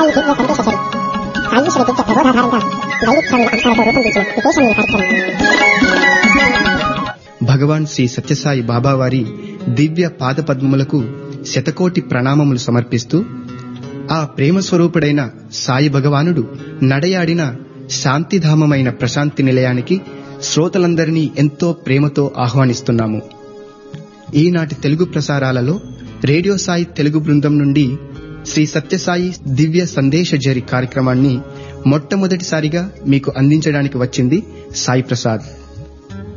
సత్యసాయి దివ్య సందేశ సరి సాయి విద్య ప్రబోధాధారంగా వైదిక స్వాముల అంశాలతో రూపొందించిన విశేషమైన కార్యక్రమం భగవాన్ శ్రీ సత్యసాయి బాబావారి దివ్య పాదపద్మములకు శతకోటి ప్రణామములు సమర్పిస్తూ ఆ ప్రేమ స్వరూపుడైన సాయి భగవానుడు నడయాడిన శాంతిధామమైన ప్రశాంతి నిలయానికి శ్రోతలందరినీ ఎంతో ప్రేమతో ఆహ్వానిస్తున్నాము ఈనాటి తెలుగు ప్రసారాలలో రేడియో సాయి తెలుగు బృందం నుండి శ్రీ సత్యసాయి దివ్య సందేశ జరి కార్యక్రమాన్ని మొట్టమొదటిసారిగా మీకు అందించడానికి వచ్చింది సాయి ప్రసాద్